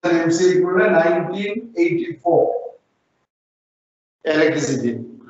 எம்சிக்குள்ள nineteen eighty four electricity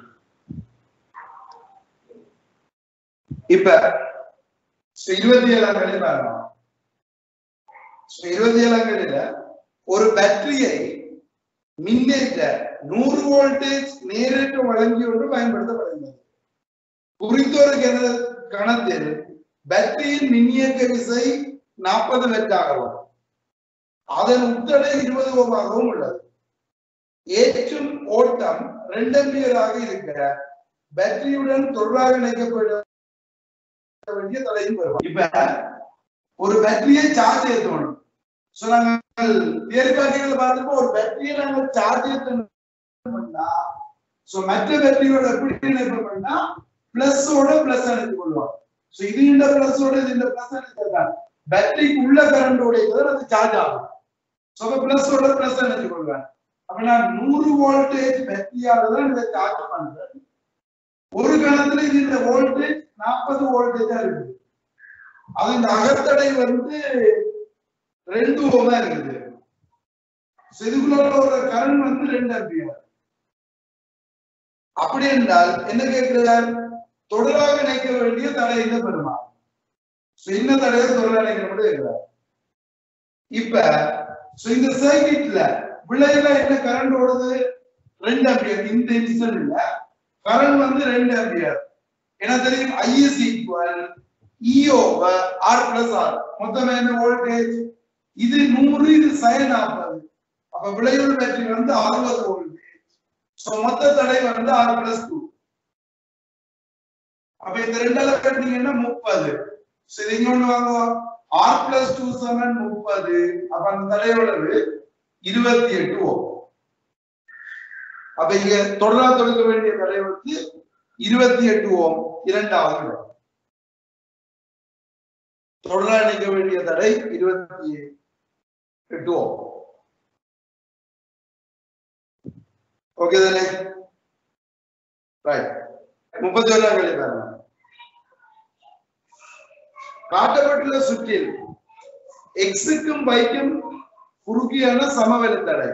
இப்ப so இருபத்தி ஏழாம் கணி பாருங்க So இருபத்தி ஏழாம் கணில ஒரு பேட்டரியை மின்னேற்ற நூறு வோல்டேஜ் நேரேற்ற வழங்கி ஒன்று பயன்படுத்தப்படுகிறது குறித்தொரு கண- கணத்தில் பேட்டரியின் மின்னியக்க விசை நாற்பது வெட்டாகவும் அதன் உத்தடை இருபது ஓமாகவும் உள்ளது ஏற்றும் ஓட்டம் ரெண்டு ஆம்பியராக இருக்கிற பேட்டரியுடன் தொடராக இணைக்கப்பட வேண்டிய தலையும் பெறுவோம் இப்ப ஒரு பேட்டரியை சார்ஜ் ஏற்றணும் சோ நாங்கள் தேர்காட்டிகளை பார்த்துப்போ ஒரு பேட்டரியை நாங்கள் சார்ஜ் ஏற்றணும்னா சோ மற்ற பேட்டரியோட எப்படி இணைப்பு பண்ணா பிளஸோட பிளஸ் அணைத்து கொள்வோம் சோ இது இந்த பிளஸோட இது இந்த பிளஸ் அணைத்து பேட்டரிக்கு உள்ள கரண்டோட அது சார்ஜ் ஆகும் சோ பிளஸோட பிளஸ் அணைத்து கொள்வேன் அப்ப நான் நூறு வோல்டேஜ் பேட்டரியால தான் இதை சார்ஜ் பண்றேன் ஒரு கணத்துல இது இந்த வோல்டேஜ் நாற்பது வோல்டேஜா இருக்குது அது இந்த அகத்தடை வந்து ரெண்டு ஓமா இருக்குது So இதுக்குள்ள ஒரு கரண்ட் வந்து ரெண்டு ஆம்பியர் அப்படி என்றால் என்ன கேட்கிறார் தொடராக இணைக்க வேண்டிய தடை என்ன பெருமா So என்ன தடையை தொடராக இணைக்கப்பட்டு கேட்கிறார் இப்ப so இந்த சர்க்கிட்ல விளைவுல என்ன கரண்ட் ஓடுது ரெண்டு ஆம்பியர் இந்த இன்ஸ்டன்ட் இல்ல கரண்ட் வந்து ரெண்டு ஆம்பியர் என்ன தெரியும் I is equal E over R plus R மொத்தம் என்ன வோல்டேஜ் இது நூறு இது சைன் நாற்பது அப்ப விளைவு பேட்டரி வந்து அறுபது வோல்டேஜ் சோ மொத்த தடை வந்து ஆறு பிளஸ் டூ அப்ப இந்த ரெண்டால கட்டினீங்கன்னா முப்பது சரி இங்க ஒண்ணு வாங்குவோம் ஆர் பிளஸ் டூ செவன் முப்பது அப்ப அந்த தடையோடது இருபத்தி எட்டு ஓ அப்ப இங்க தொடரா தொடுக்க வேண்டிய தடை வந்து இருபத்தி எட்டு ஓம் இரண்டாவது இடம் தொடரா இணைக்க வேண்டிய தடை இருபத்தி எட்டு ஓம் ஓகே தானே ரைட் முப்பத்தி ஒன்றாம் கேள்வி பாருங்க காட்டப்பட்டுள்ள சுற்றில் எக்ஸுக்கும் பைக்கும் குறுக்கியான சமவெளி தடை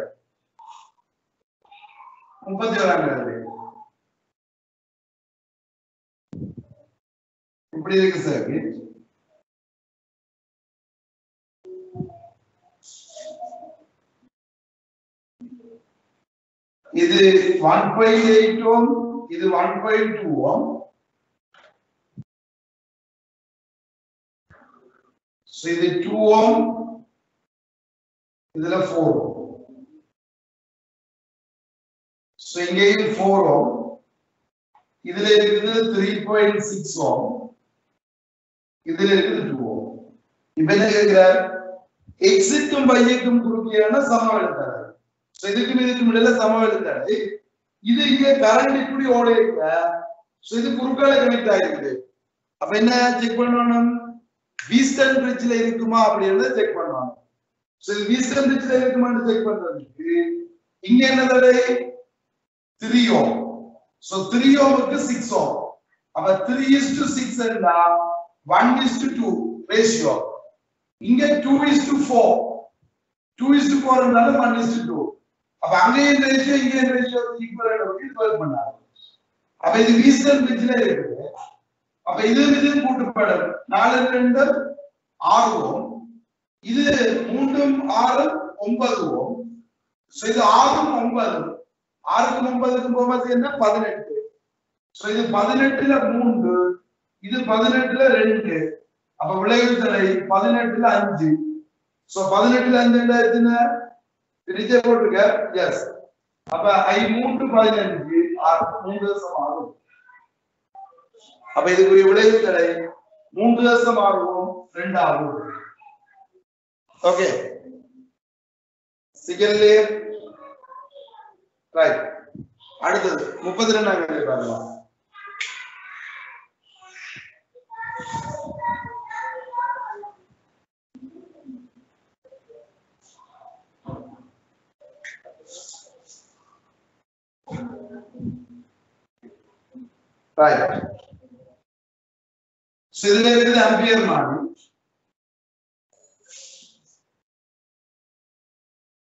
முப்பத்தி ஓராம் கேள்வி இப்படி இருக்கு சர்க்கிட் இது ஒன் பாயிண்ட் எயிட் ஓம் இது one point two ohm So இது டூ ஓம் இதுல ஃபோர் ஓம் So இங்கேயும் ஃபோர் ஓம் இதுல இருக்குது த்ரீ பாயிண்ட் சிக்ஸ் ஓம் இதுல இருக்குது டூ ஓம் இப்ப என்ன கேட்கிறார் எக்ஸுக்கும் பையக்கும் குறுக்கியான சமவெளித்தடை So இதுக்கும் இதுக்கும் இடையில சமவெளித்தடை இது இங்க கரண்ட் இப்படி ஓட இருக்க So இது குறுக்கால கனெக்ட் ஆகிருக்குது அப்ப என்ன செக் பண்ணணும் வீஸ்டன் பிரிட்ஜ்ல இருக்குமா அப்படின்றத செக் பண்ணுவாங்க So இது வீஸ்டன் பிரிட்ஜ்ல இருக்குமான்னு செக் பண்றதுக்கு இங்க என்ன தடை த்ரீ ஓம் சோ த்ரீ ஓமுக்கு சிக்ஸ் ஓம் அப்ப த்ரீ இஸ் டு சிக்ஸ் என்றா one is to two ratio இங்க two is to four two is to four இருந்தாலும் ஒன் இஸ் டு டூ அப்ப அங்கேயும் ரேஷியோ இங்கேயும் ரேஷியோ ஈக்குவல் டுவெல் பண்ணாங்க அப்ப இது வீஸ்டன் பிரிட்ஜ்ல இருக்குது அப்ப இது இது கூட்டுப்படும் நாலு ரெண்டு ஆறு ஓம் இது மூன்றும் ஆறு ஒன்பது ஓம் So இது ஆறும் ஒன்பது ஆறுக்கும் ஒன்பதுக்கும் போகும்போது என்ன பதினெட்டு So இது பதினெட்டுல மூன்று இது பதினெட்டுல ரெண்டு அப்ப விளைவு தடை பதினெட்டுல அஞ்சு சோ பதினெட்டுல அஞ்சு எத்தனை பிரிச்சே போட்டுக்க எஸ் அப்ப ஐ மூன்று பதினஞ்சு ஆறு மூன்று தசம் ஆறு அப்ப இதுக்குரிய விளைவு தடை மூன்று தசம் ஆறுவோம் ரெண்டு ஆகும் ஓகே சிகல்லே ரைட் அடுத்தது முப்பத்தி ரெண்டாம் கேள்வி பாருங்க ரைட் இதுல இருக்குது அம்பியர் மாறி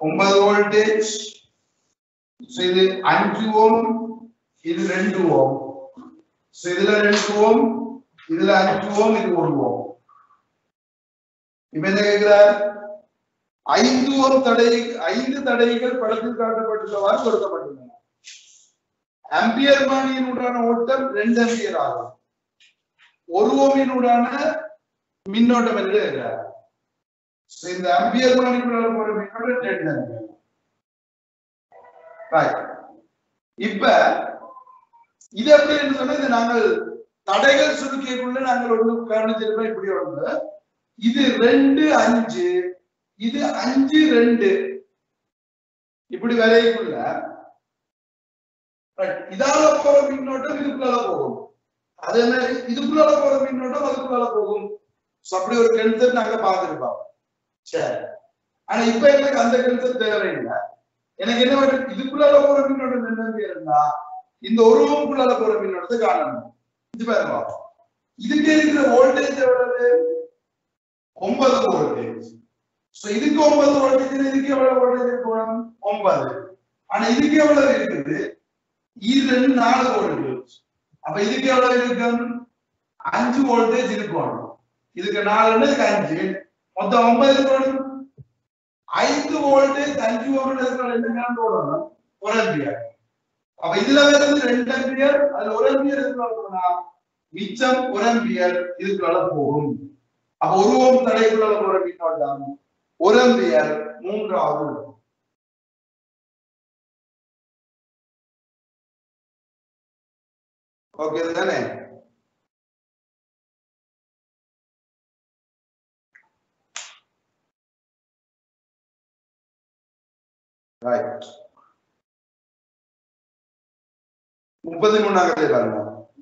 ஒன்பது வோல்டேஜ் இது அஞ்சு ஓம் இது ரெண்டு ஓம் So, இதுல ரெண்டு ஓம் இதுல அஞ்சு ஓம் இது ஒரு ஓம் இப்ப என்ன கேட்கிறார் ஐந்து ஓம் தடை ஐந்து தடைகள் படத்தில் காட்டப்பட்டுள்ளவாறு கொடுக்கப்பட்டுள்ளன அம்பியர் மானியினுடான ஓட்டம் ரெண்டு அம்பியர் ஆகும் ஒரு ஓமினுடான மின்னோட்டம் என்று கேட்கிறார் So, இந்த அம்பியர் மானிக்குள்ள போற மின்னோட்டம் ரெண்டு அம்பியர் Right. இப்ப இது எப்படி என்று சொன்னா இது நாங்கள் தடைகள் சுருக்கியக்குள்ள நாங்கள் ஒண்ணு கவனிச்சிருக்கோம் இப்படி ஒண்ணு இது ரெண்டு அஞ்சு இது அஞ்சு ரெண்டு இப்படி வரைக்குள்ள right, இதால போற மின்னோட்டம் இதுக்குள்ளால போகும் அதே மாதிரி இதுக்குள்ளால போற மின்னோட்டம் அதுக்குள்ளால போகும் So, அப்படி ஒரு கன்செப்ட் நாங்க பார்த்திருப்போம் சரி ஆனா இப்ப எனக்கு அந்த கன்செப்ட் தேவையில்லை எனக்கு என்ன வேணும் இதுக்குள்ளால போற மின்னோட்டம் என்ன இருந்தா இந்த ஒரு ரூமுக்குள்ளால போற மின்னோட்டத்தை காணணும் இது பாருங்க இதுக்கு இருக்கிற வோல்டேஜ் எவ்வளவு ஒன்பது வோல்டேஜ் சோ இதுக்கு ஒன்பது வோல்டேஜ் இதுக்கு எவ்வளவு வோல்டேஜ் இருக்கணும் ஒன்பது ஆனா இதுக்கு எவ்வளவு இருக்குது இது ரெண்டு நாலு வோல்டேஜ் அப்ப இதுக்கு எவ்வளவு இருக்கும் அஞ்சு வோல்டேஜ் இருக்கணும் இதுக்கு நாலுன்னு இதுக்கு அஞ்சு மொத்தம் ஒன்பது இருக்கணும் ஐந்து வோல்டேஜ் அஞ்சு வோல்டேஜ் ரெண்டு கரண்ட் ஓடணும் ஒரு ஆம்பியர் அப்ப இதுல வருது ரெண்டு ஆம்பியர் அதுல ஒரு ஆம்பியர் இருக்கணும்னா மிச்சம் ஒரு ஆம்பியர் இதுக்குள்ள போகும் அப்ப ஒரு ஓம் தடைக்குள்ள போற மின்னோட்டம் ஒரு ஆம்பியர் மூன்றாவது இருக்கும். ஓகே தானே ரைட் முப்பத்தி மூணாவது பாருங்க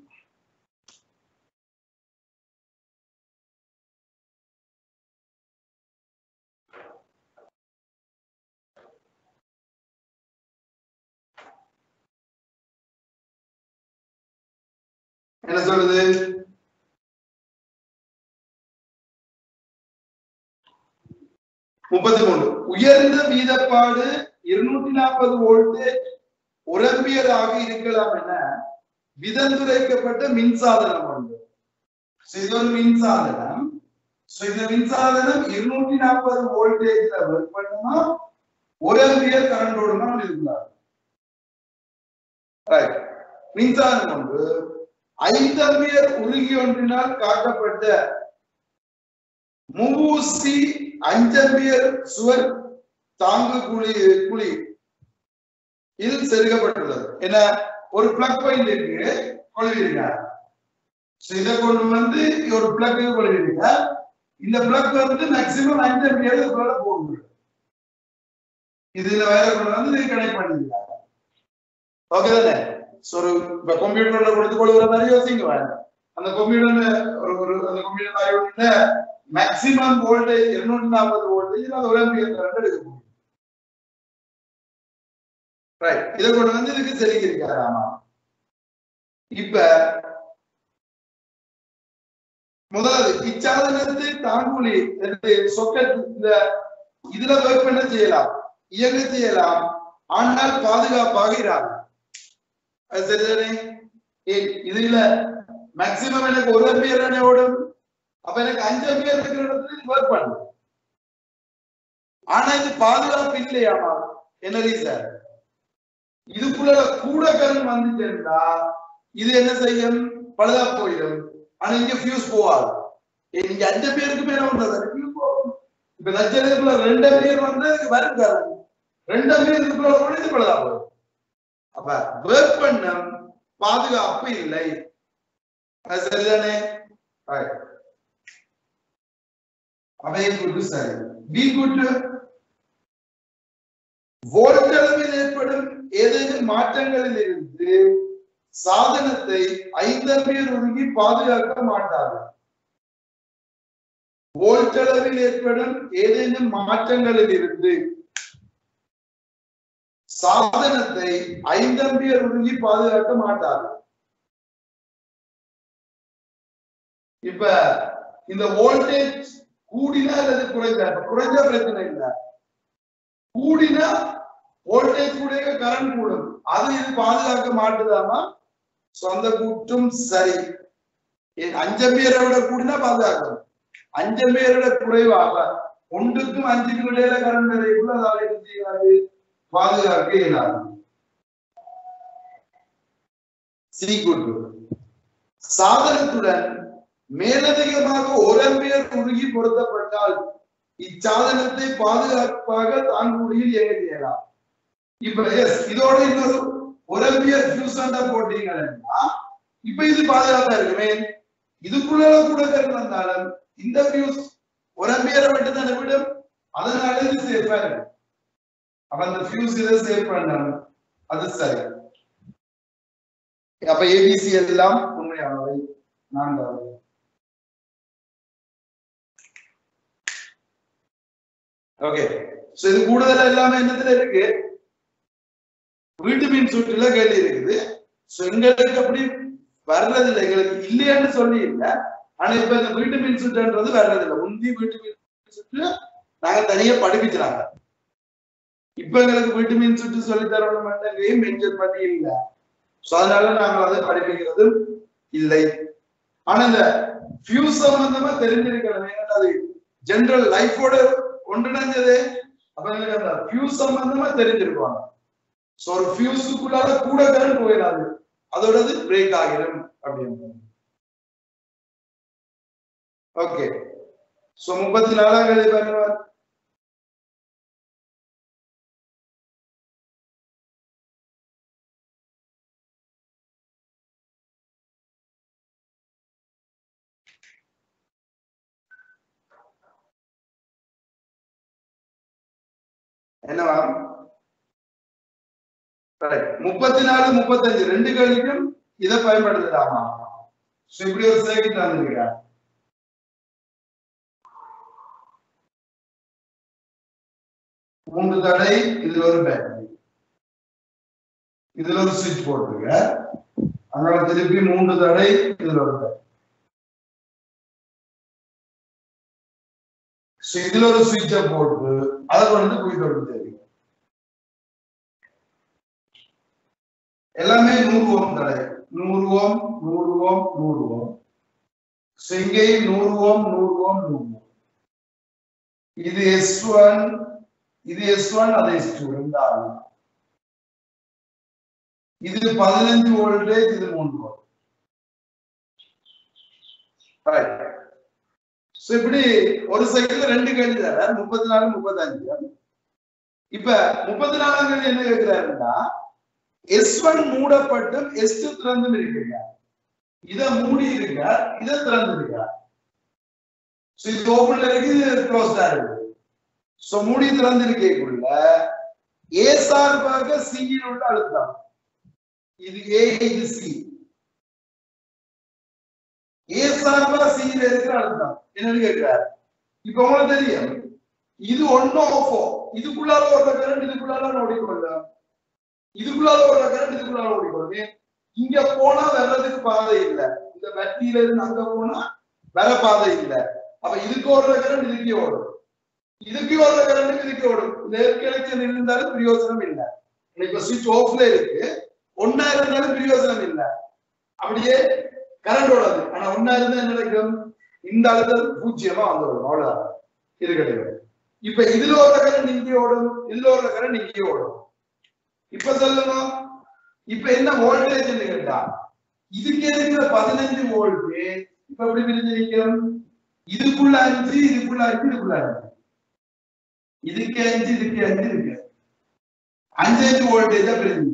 என்ன சொல்லுது முப்பத்தி மூணு உயர்ந்த வீதப்பாடு இருநூற்றி நாற்பது வோல்டேஜ் ஒரம்பியராக இருக்கலாம் என விதந்துரைக்கப்பட்ட மின்சாதனம் உண்டு So, இது ஒரு மின்சாதனம் So, இந்த மின்சாதனம் இருநூற்றி நாற்பது வோல்டேஜ்ல ஒர்க் பண்ணுமா ஒரு அம்பியர் கரண்ட் ஓடுமா இருந்தார் Right. மின்சாதனம் ஒன்று ஐந்து அம்பியர் உருகி ஒன்றினால் காட்டப்பட்ட மூசி அஞ்சம்பியர் சுவர் தாங்கு குழி குழி இதில் செருகப்பட்டுள்ளது என்ன ஒரு பிளக் பாயிண்ட் இருக்கு கொள்வீங்க இதை கொண்டு வந்து ஒரு பிளக் கொள்வீங்க இந்த பிளக் வந்து மேக்சிமம் அஞ்சு அம்பியர் இதுக்குள்ள போகுது இதுல வேற கொண்டு வந்து இது கனெக்ட் பண்ணிருக்காங்க ஓகே தானே So, ஒரு இப்ப கம்ப்யூட்டர்ல கொடுத்து கொள்கிற மாதிரி யோசிங்க வேண்டாம் அந்த கம்ப்யூட்டர் ஒரு ஒரு அந்த கம்ப்யூட்டர் ஆயோட்டில மேக்சிமம் வோல்டேஜ் இருநூற்றி நாற்பது வோல்டேஜ் அது ஒரு ஆம்பியர் கரண்ட் எடுக்க முடியும் ரைட் இதை கொண்டு வந்து இதுக்கு செருகிருக்காரு ஆமா இப்ப முதலாவது இச்சாதனத்தை தாங்குலி சொக்கெட் இந்த இதுல ஒர்க் பண்ண செய்யலாம் இயங்க செய்யலாம் ஆனால் பாதுகாப்பாக இராது அது சரிதானே ஏய், இதுல மேக்சிமம் எனக்கு ஒரு அம்பியர் தானே ஓடும் அப்ப எனக்கு அஞ்சு அம்பியர் இருக்கிற இடத்துல இது ஒர்க் பண்ணும் ஆனா இது பாதுகாப்பு இல்லையாமா என்ன ரீசன் இதுக்குள்ள கூட கரண்ட் வந்துட்டேன்டா இது என்ன செய்யும் பழுதா போயிடும் ஆனா இங்க ஃபியூஸ் போகாது ஏய், இங்க அஞ்சு பேருக்கு மேல வந்தது ஃபியூஸ் போகும் இப்ப லட்சத்துக்குள்ள ரெண்டு பேர் வந்து இதுக்கு வரும் கரண்ட் ரெண்டு பேர் இதுக்குள்ள கூட இது பழுதா போகும் அப்ப ஒர்க் பண்ண பாதுகாப்பு இல்லை அது சரிதானே Right. அவை கூட்டு சரி பி கூட்டு வோல்ட் அளவில் ஏற்படும் ஏதேனும் மாற்றங்களில் இருந்து சாதனத்தை ஐந்து பேர் ஒதுங்கி பாதுகாக்க மாட்டார்கள் வோல்ட் அளவில் ஏற்படும் ஏதேனும் மாற்றங்களில் இருந்து சாதனத்தை ஐந்து அம்பியர் ஒதுங்கி பாதுகாக்க மாட்டார்கள் இப்ப இந்த வோல்டேஜ் கூடினா அல்லது குறைஞ்சா இப்ப குறைஞ்ச பிரச்சனை இல்லை கூடினா வோல்டேஜ் கூட கரண்ட் கூடும் அது இது பாதுகாக்க மாட்டுதாமா சொந்த கூட்டும் சரி ஏன் அஞ்சு பேரை விட கூடினா பாதுகாக்கும் அஞ்சு பேரோட குறைவாக ஒன்றுக்கும் அஞ்சுக்கும் இடையில கரண்ட் நிறையக்குள்ள அதால என்ன செய்யாது பாதுகாக்க இயலாது சி கூட்டு சாதனத்துடன் மேலதிகமாக ஒரு அம்பியர் உருகி பொருத்தப்பட்டால் இச்சாதனத்தை பாதுகாப்பாக தாங்குடியில் இயங்க செய்யலாம் இப்ப எஸ் இதோட இன்னொரு ஒரு அம்பியர் ஃபியூசண்டா போட்டீங்கன்னா இப்ப இது பாதுகாப்பா இருக்குமே இதுக்குள்ள கூட கருத்து வந்தாலும் இந்த ஃபியூஸ் ஒரு அம்பியரை மட்டும் தானே விடும் அதனால இது சேஃபா இருக்கு அப்ப அந்த ஃபியூஸ் இதை சேவ் பண்ணணும் அது சரி அப்ப ஏபிசி எல்லாம் உண்மையானவை நான்காவது ஓகே சோ இது கூடுதலா எல்லாமே என்னத்துல இருக்கு வீட்டு மின் சுற்றுல கேள்வி இருக்குது சோ எங்களுக்கு அப்படி வர்றதில்லை எங்களுக்கு இல்லையான்னு சொல்லி இல்ல ஆனா இப்ப இந்த வீட்டு மின் சுற்றுன்றது வர்றதில்லை முந்தி வீட்டு மின் சுற்று நாங்க தனியா படிப்பிச்சாங்க இப்ப எங்களுக்கு வீட்டு மின் சுற்று சொல்லி தரணும் மென்ஷன் பண்ணி இல்ல சோ அதனால நாங்கள் அதை படிப்பிக்கிறது இல்லை ஆனா இந்த ஃபியூஸ் சம்பந்தமா தெரிஞ்சிருக்கணும் ஏன்னா அது ஜெனரல் லைஃபோட ஒன்றிணைஞ்சது அப்ப எங்களுக்கு அந்த ஃபியூஸ் சம்பந்தமா தெரிஞ்சிருப்பாங்க சோ ஒரு ஃபியூஸுக்குள்ளால கூட கரண்ட் போயிடாது அதோடது பிரேக் ஆகிடும் அப்படின்னு ஓகே சோ முப்பத்தி நாலாம் கேள்வி பாருங்க என்னவா முப்பத்தி நாலு முப்பத்தஞ்சு ரெண்டு கேள்விக்கும் இதை பயன்படுத்தலாமா So, இப்படி ஒரு சர்க்கிட் வந்திருக்கிறார் மூன்று தடை இதுல ஒரு பேட்டரி இதுல ஒரு சுவிட்ச் போட்டிருக்க அதனால திருப்பி மூன்று தடை இதுல ஒரு பேட்டரி So, இதுல ஒரு சுவிட்சை போட்டு அதை கொண்டு போய் தொடர்ந்து தெரியும் எல்லாமே நூறு ஓம் தடை நூறு ஓம் நூறு ஓம் நூறு ஓம் So, இங்கேயும் நூறு ஓம் நூறு ஓம் நூறு ஓம் இது எஸ் ஒன் இது எஸ் ஒன் அது எஸ் டூ ரெண்டாகும் இது பதினஞ்சு வோல்டேஜ் இது மூணு வோல்ட் ரைட் சோ இப்படி ஒரு சைக்கிள்ல ரெண்டு கேள்வி தர முப்பத்தி நாலு முப்பத்தஞ்சு இப்ப முப்பத்தி நாலாம் கேள்வி என்ன கேட்கிறாருன்னா எஸ் ஒன் மூடப்பட்டும் எஸ் டூ திறந்தும் இருக்குங்க இத மூடி இருக்க இத திறந்து இருக்க சோ இது ஓபன்ல இருக்கு இது க்ளோஸ்டா இருக்கு சோ மூடி திறந்து இருக்கக்குள்ள ஏ சார்பாக சியில் உள்ள அழுத்தம் இது ஏ இது சி ஏ சார்பா சியில் இருக்கிற அழுத்தம் என்னன்னு கேட்கிறார் இப்ப உங்களுக்கு தெரியும் இது ஒன்னோ ஆஃபோ இதுக்குள்ளால ஒரு கரண்ட் இதுக்குள்ளால ஓடிக்கொள்ளும் இதுக்குள்ளால ஒரு கரண்ட் இதுக்குள்ளால ஓடிக்கொள்ளும் இங்க போனா வர்றதுக்கு பாதை இல்ல இந்த பட்டியில இருந்து அங்க போனா வர பாதை இல்ல அப்ப இதுக்கு ஓடுற கரண்ட் இதுக்கே ஓடும் இதுக்கு ஓடுற கரண்ட் இதுக்கு ஓடும் நேர் கனெக்ஷன் இருந்தாலும் பிரயோஜனம் இல்ல இப்ப சுவிட்ச் ஆஃப்ல இருக்கு ஒன்னா இருந்தாலும் பிரயோஜனம் இல்ல அப்படியே கரண்ட் ஓடாது ஆனா ஒன்னா இருந்தா என்ன நடக்கும் இந்த அழுத்தம் பூஜ்ஜியமா வந்துடும் அவ்வளவுதான் இது கிடையாது இப்ப இதுல ஒரு கரண்ட் இங்கே ஓடும் இதுல ஒரு கரண்ட் இங்கே ஓடும் இப்ப சொல்லுங்க இப்ப என்ன வோல்டேஜ் கேட்டா இதுக்கு இருக்கிற பதினஞ்சு வோல்ட் இப்ப எப்படி பிரிஞ்சிருக்கும் இதுக்குள்ள அஞ்சு இதுக்குள்ள அஞ்சு இதுக்குள்ள அஞ்சு இதுக்கு அஞ்சு இதுக்கு அஞ்சு இருக்கு அஞ்சு அஞ்சு வோல்டேஜா பிரிஞ்சிருக்கு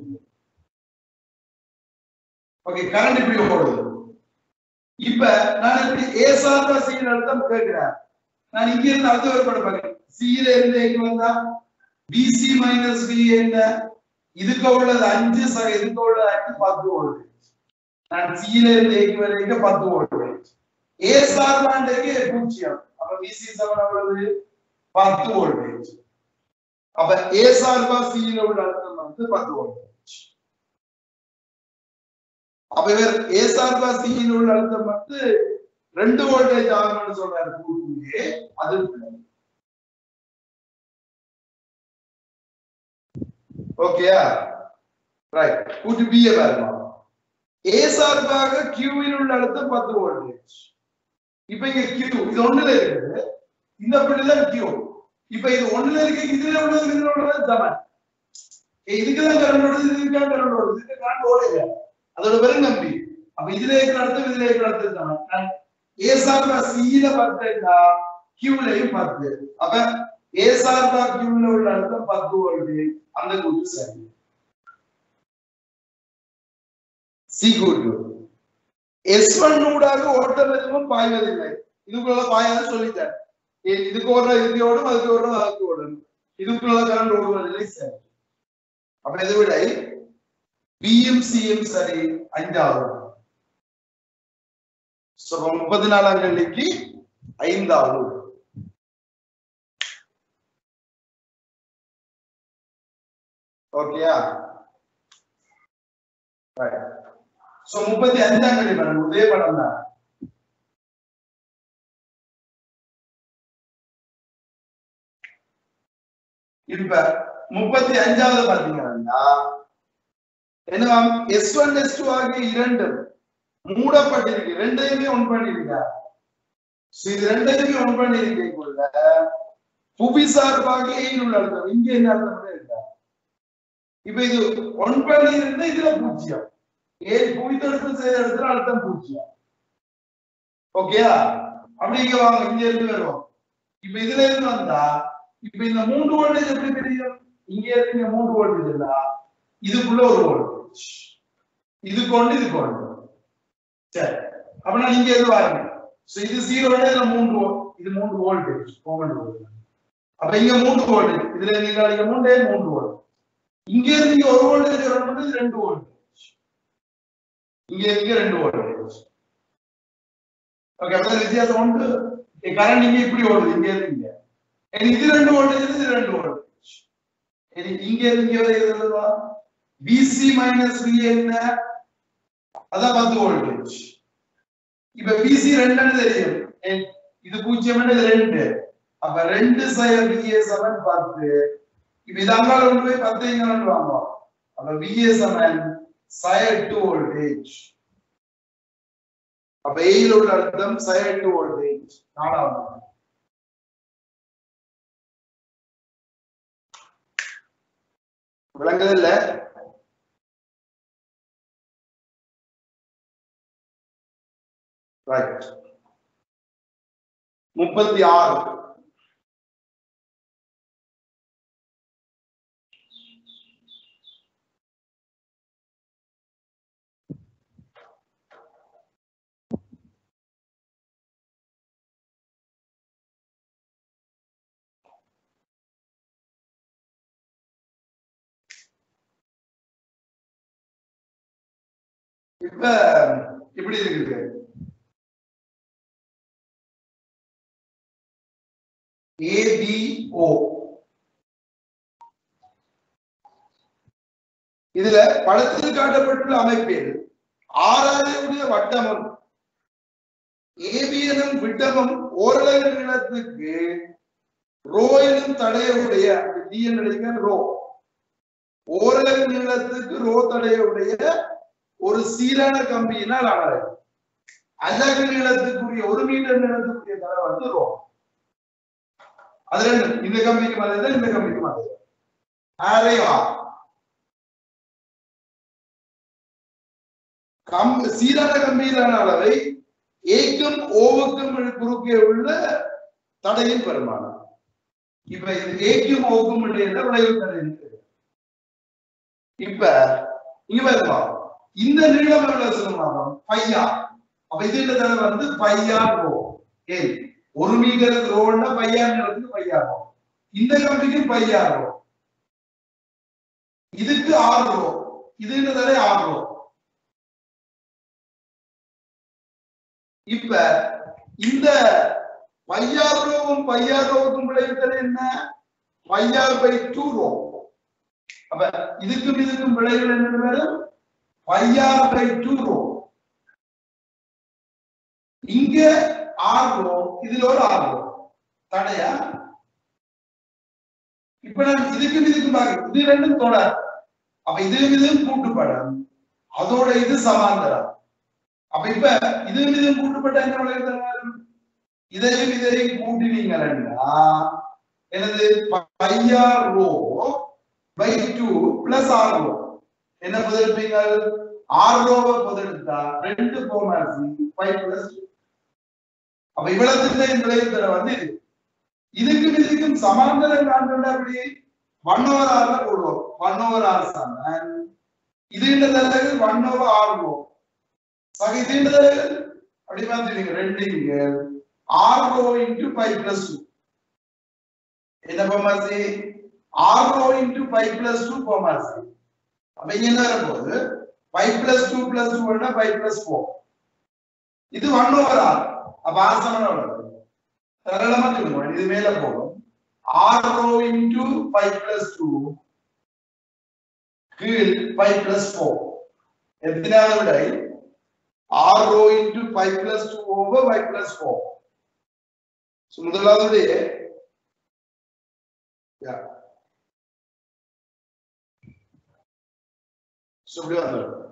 ஓகே கரண்ட் இப்படி ஓடுது இப்ப நான் இப்படி ஏ சார்பா சி அழுத்தம் கேட்கிறேன் நான் இங்க இருந்து அடுத்த ஒரு படம் பார்க்கிறேன் சியில இருந்து எங்க வந்தா பிசி மைனஸ் பி என்ன இதுக்கு உள்ளது அஞ்சு சக இதுக்கு உள்ளது அஞ்சு பத்து வோல்டேஜ் நான் சியில இருந்து ஏக்கு வரைக்கும் பத்து வோல்டேஜ் ஏ சார்பாண்டேக்கு பூஜ்ஜியம் அப்ப பிசி சமன் எவ்வளவு பத்து வோல்டேஜ் அப்ப ஏ சார்பா சியில உள்ள அழுத்தம் வந்து பத்து வோல்டேஜ் அப்ப இவர் ஏ சார்பா சியில் உள்ள அழுத்தம் வந்து ரெண்டு வோல்டேஜ் ஆகும்னு சொல்றாரு கூட்டுலே அது ஓகேயா ரைட் கூட்டு பிஏ பாருங்க ஏ சார்பாக கியூவில் உள்ள அழுத்தம் பத்து வோல்டேஜ் இப்ப இங்க கியூ இது ஒண்ணுல இருக்குது இந்த புள்ளிதான் கியூ இப்ப இது ஒண்ணுல இருக்கு இதுல உள்ளது இதுல உள்ளது சமன் ஏய், இதுக்குதான் கரண்ட் ஓடுது இதுக்கு கரண்ட் ஓடுது இதுக்கு கரண்ட் ஓடுது அதோட வெறும் நம்பி அப்ப இதுல இருக்கிற அழுத்தம் இதுல இருக்கிற அழுத்தம் சமன் ஏ சார்பா சியில பத்துனா கியூலையும் பத்து அப்ப ஏ சார்பா கியூல உள்ள அழுத்தம் பத்து வோல்டேஜ் அந்த கூட்டு சரி சி கூட்டு எஸ் ஒன் ஊடாக ஓட்டம் எதுவும் பாய்வதில்லை இதுக்குள்ள பாயாது சொல்லிட்டேன் இ- இதுக்கு ஓடுற இதுக்கு ஓடும் அதுக்கு ஓடுற அதுக்கு ஓடும் இதுக்குள்ள கரண்ட் ஓடுவதில்லை சரி அப்ப இது விட பிஎம் சிஎம் சரி அஞ்சாவது So, அப்ப முப்பத்தி நாலாம் கல்லிக்கு ஐந்தாவது ஓகேயா சோ முப்பத்தி அஞ்சாம் கல்வி மேடம் இதே படம் தான் இப்ப முப்பத்தி அஞ்சாவது பாத்தீங்கன்னா என்னவாம் எஸ் ஒன் எஸ் டூ ஆகிய இரண்டு மூடப்பட்டிருக்கு ரெண்டையுமே ஒன் பண்ணிருக்கார் So, இது ரெண்டையுமே ஒன் பண்ணிருக்கக்குள்ள புவி சார்பாக ஏன் உள்ள அர்த்தம் இங்க என்ன அர்த்தம் இருக்கா இப்ப இது ஒன் பண்ணி இருந்தா இதுல பூஜ்ஜியம் ஏன் புவித்தொடுப்பு செய்த இடத்துல அர்த்தம் பூஜ்ஜியம் ஓகேயா அப்படி இங்க வாங்க இங்க இருந்து வருவோம் இப்ப இதுல இருந்து வந்தா இப்ப இந்த மூன்று வோல்டேஜ் எப்படி தெரியும் இங்க இருந்து இங்க மூன்று வோல்டேஜ் இல்ல இதுக்குள்ள ஒரு வோல்டேஜ் இது கொண்டு இது கொண்டு சரி அப்படின்னா நீங்க எது வாருங்க சோ இது ஜீரோ இதுல மூன்று volt. இது மூன்று வோல்டேஜ் போகணும் அப்ப இங்க மூன்று வோல்டேஜ் இதுல நீங்க அடிக்க மூன்றே மூன்று வோல்ட் இங்க இருந்து இங்க ஒரு வோல்டேஜ் வரணும் இது ரெண்டு வோல்டேஜ் இங்க இங்க ரெண்டு வோல்டேஜ் ஓகே அப்ப வித்தியாசம் உண்டு கரண்ட் இங்க இப்படி ஓடுது இங்க இருந்து இங்க இனி இது ரெண்டு வோல்டேஜ் இது ரெண்டு வோல்டேஜ் இனி இங்க இருந்து இங்க வரை எழுதுவா விசி மைனஸ் வி என்ன அதான் பத்து வோல்டேஜ் இப்ப பிசி ரெண்டுன்னு தெரியும் ஏ, இது பூஜ்ஜியம் இது ரெண்டு அப்ப ரெண்டு சய விஏ சமன் பத்து இப்ப இது அங்கால கொண்டு போய் பத்து இங்க கொண்டு வாங்குவோம் அப்ப விஏ சமன் சய எட்டு வோல்டேஜ் அப்ப ஏயில் உள்ள அர்த்தம் சய எட்டு வோல்டேஜ் நாலாவது விளங்குது இல்ல ரைட் முப்பத்தி ஆறு இப்ப இப்படி இருக்குது ஏபிஓ இதுல படத்தில் காட்டப்பட்டுள்ள அமைப்பில் ஆறாவது வட்டமும் ஏபி எனும் விட்டமும் ஓரளவு நிலத்துக்கு ரோ எனும் தடையுடைய டி என்று ரோ ஓரளவு நீளத்துக்கு ரோ தடையுடைய ஒரு சீரான கம்பியினால் ஆனது அலகு நீளத்துக்குரிய ஒரு மீட்டர் நீளத்துக்குரிய தடை வந்து ரோ அது ரெண்டு இந்த கம்பிக்கு மாதிரி இந்த கம்பிக்கு மாதிரி அரைவா கம் சீரான கம்பியிலான அளவை ஏக்கும் ஓவுக்கும் குறுக்கே உள்ள தடையின் பெருமானம் இப்ப இது ஏக்கும் ஓக்கும் இடையில விளைவு தடை இருக்கு இப்ப இங்க பாருங்க இந்த நீளம் எவ்வளவு சொல்லுவாங்க பையா அப்ப இது என்ன தடவை வந்து பையா ரோ ஏன் ஒரு மீட்டருக்கு ரோன்னா பையா நீளத்துக்கு பையா ரோ இந்த கம்பிக்கு பையா ரோ இதுக்கு ஆறு ரோ இது என்ன தடவை ஆறு ரோ இப்ப இந்த பையார் ரோவும் பையார் ரோவுக்கும் விளைவுகள் என்ன பையார் பை டூ ரோ அப்ப இதுக்கும் இதுக்கும் விளைவுகள் என்ன வரும் பையார் பை டூ ரோ இங்க ஆர் ரோ இதுல ஒரு ஆர் ரோ தடையா இப்ப நான் இதுக்கும் இதுக்கும் பாக்க இது ரெண்டும் தொடர் அப்ப இது இதுவும் கூட்டுப்படம் அதோட இது சமாந்தரம் அப்ப இப்ப இதுவும் இதுவும் கூட்டுப்பட்ட என்ன விளையாடுறாங்க இதையும் இதையும் கூட்டினீங்கன்னா எனது by R rho by two plus R rho என்ன புதெடுப்பீங்க ஆர் ரோவை புதெடுத்தா ரெண்டு போமாசி ஃபைவ் பிளஸ் அப்ப இவ்வளவு விளைவுத்தர வந்து இது இதுக்கும் இதுக்கும் சமாந்தரம் காண்பது அப்படி ஒன் ஓவர் ஆர்ல போடுவோம் ஒன் ஓவர் ஆர் சமன் இதுன்ற தலைகள் ஒன் ஓவர் ஆர் ரோ சக இதுன்ற தலைகள் அப்படி பார்த்துருங்க ரெண்டு இங்க R rho into five plus two என்ன போமாசி R rho into five plus two போமாசி அப்ப இங்க என்ன வரப்போகுது five plus two plus two five plus four இது ஒன் ஓவர் ஆர் அப்ப ஆர் சமன் எவ்வளவு சரளமா சொல்லுங்க இது மேல போகும் R rho into five plus two கீழ் ஃபைவ் பிளஸ் ஃபோர் எத்தனாவது விடை R rho into five plus two over five plus four முதலாவது விடையே Yeah. So, இப்படி வந்துடும்